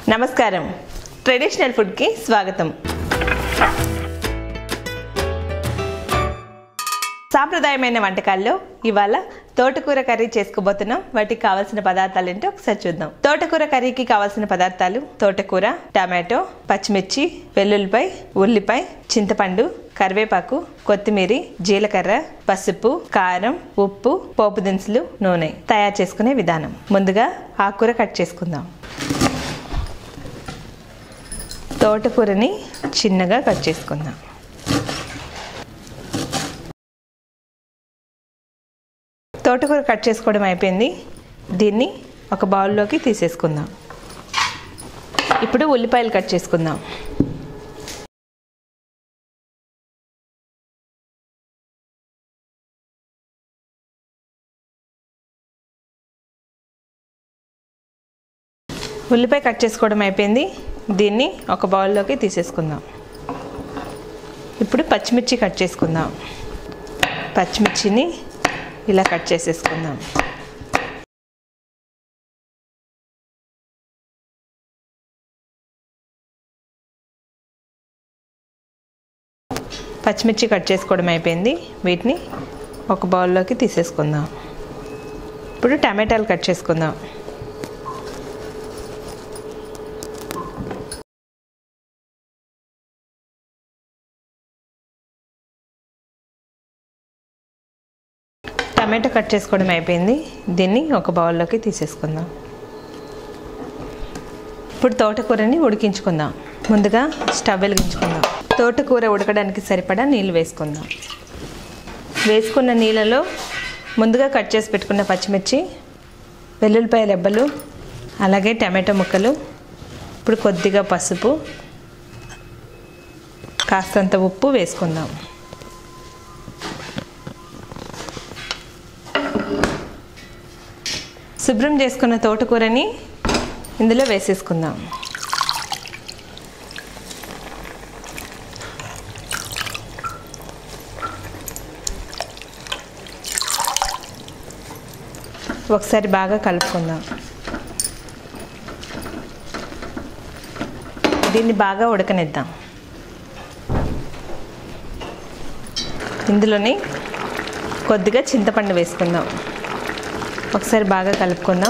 నమస్కారం ట్రెడిషనల్ ఫుడ్కి స్వాగతం సాంప్రదాయమైన వంటకాల్లో ఇవాళ తోటకూర కర్రీ చేసుకోబోతున్నాం వాటికి కావాల్సిన పదార్థాలు ఏంటో ఒకసారి చూద్దాం తోటకూర కర్రీకి కావాల్సిన పదార్థాలు తోటకూర టమాటో పచ్చిమిర్చి వెల్లుల్లిపాయ ఉల్లిపాయ చింతపండు కరివేపాకు కొత్తిమీర జీలకర్ర పసుపు కారం ఉప్పు పోపు దినుసులు నూనె తయారు చేసుకునే విధానం ముందుగా ఆకుకూర కట్ చేసుకుందాం తోటకూరని చిన్నగా కట్ చేసుకుందాం తోటకూర కట్ చేసుకోవడం అయిపోయింది దీన్ని ఒక బౌల్లోకి తీసేసుకుందాం ఇప్పుడు ఉల్లిపాయలు కట్ చేసుకుందాం ఉల్లిపాయ కట్ చేసుకోవడం అయిపోయింది దీన్ని ఒక బౌల్లోకి తీసేసుకుందాం ఇప్పుడు పచ్చిమిర్చి కట్ చేసుకుందాం పచ్చిమిర్చిని ఇలా కట్ చేసేసుకుందాం పచ్చిమిర్చి కట్ చేసుకోవడం అయిపోయింది వీటిని ఒక బౌల్లోకి తీసేసుకుందాం ఇప్పుడు టమాటాలు కట్ చేసుకుందాం టమాటో కట్ చేసుకోవడం అయిపోయింది దీన్ని ఒక బౌల్లోకి తీసేసుకుందాం ఇప్పుడు తోటకూరని ఉడికించుకుందాం ముందుగా స్టవ్ వెలిగించుకుందాం తోటకూర ఉడకడానికి సరిపడా నీళ్ళు వేసుకుందాం వేసుకున్న నీళ్ళలో ముందుగా కట్ చేసి పెట్టుకున్న పచ్చిమిర్చి వెల్లుల్లిపాయ రెబ్బలు అలాగే టమాటో ముక్కలు ఇప్పుడు కొద్దిగా పసుపు కాస్తంత ఉప్పు వేసుకుందాం శుభ్రం చేసుకున్న తోటకూరని ఇందులో వేసేసుకుందాం ఒకసారి బాగా కలుపుకుందాం దీన్ని బాగా ఉడకనిద్దాం ఇందులోని కొద్దిగా చింతపండు వేసుకుందాం ఒకసారి బాగా కలుపుకుందాం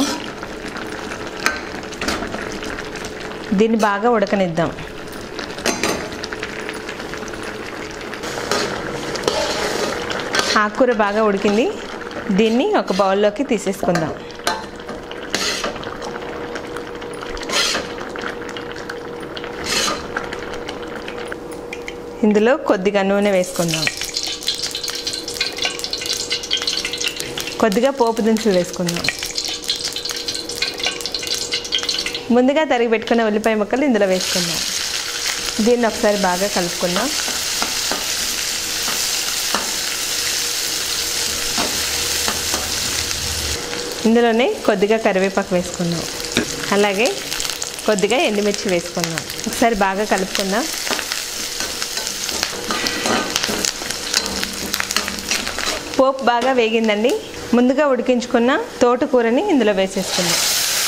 దీన్ని బాగా ఉడకనిద్దాం ఆకుకూర బాగా ఉడికింది దీన్ని ఒక బౌల్లోకి తీసేసుకుందాం ఇందులో కొద్దిగా నూనె వేసుకుందాం కొద్దిగా పోపు దినుసులు వేసుకుందాం ముందుగా తరిగి పెట్టుకున్న ఉల్లిపాయ ముక్కలు ఇందులో వేసుకుందాం దీన్ని ఒకసారి బాగా కలుపుకుందాం ఇందులోనే కొద్దిగా కరివేపాకు వేసుకుందాం అలాగే కొద్దిగా ఎండుమిర్చి వేసుకుందాం ఒకసారి బాగా కలుపుకుందాం పోపు బాగా వేగిందండి ముందుగా ఉడికించుకున్న తోటకూరని ఇందులో వేసేసుకుందాం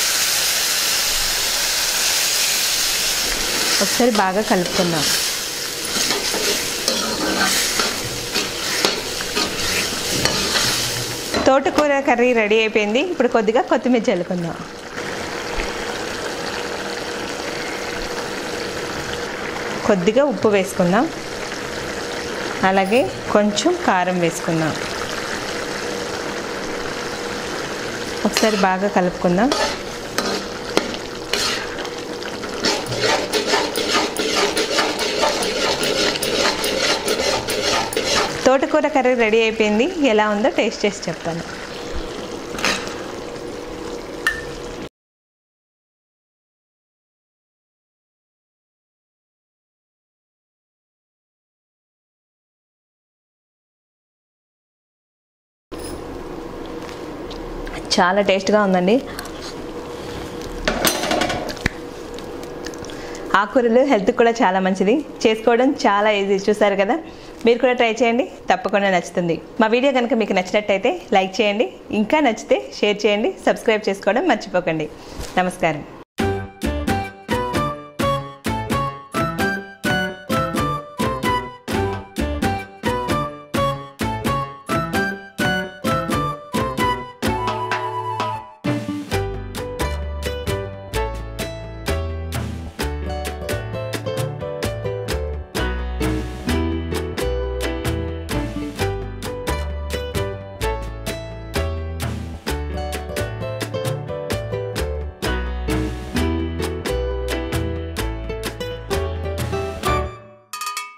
ఒకసారి బాగా కలుపుకుందాం తోటకూర కర్రీ రెడీ అయిపోయింది ఇప్పుడు కొద్దిగా కొత్తిమీర చల్లుకుందాం కొద్దిగా ఉప్పు వేసుకుందాం అలాగే కొంచెం కారం వేసుకుందాం ఒకసారి బాగా కలుపుకుందాం తోటకూర కర్రీ రెడీ అయిపోయింది ఎలా ఉందో టేస్ట్ చేసి చెప్తాను చాలా టేస్ట్గా ఉందండి ఆకుకూరలు హెల్త్కి కూడా చాలా మంచిది చేసుకోవడం చాలా ఈజీ చూసారు కదా మీరు కూడా ట్రై చేయండి తప్పకుండా నచ్చుతుంది మా వీడియో కనుక మీకు నచ్చినట్టయితే లైక్ చేయండి ఇంకా నచ్చితే షేర్ చేయండి సబ్స్క్రైబ్ చేసుకోవడం మర్చిపోకండి నమస్కారం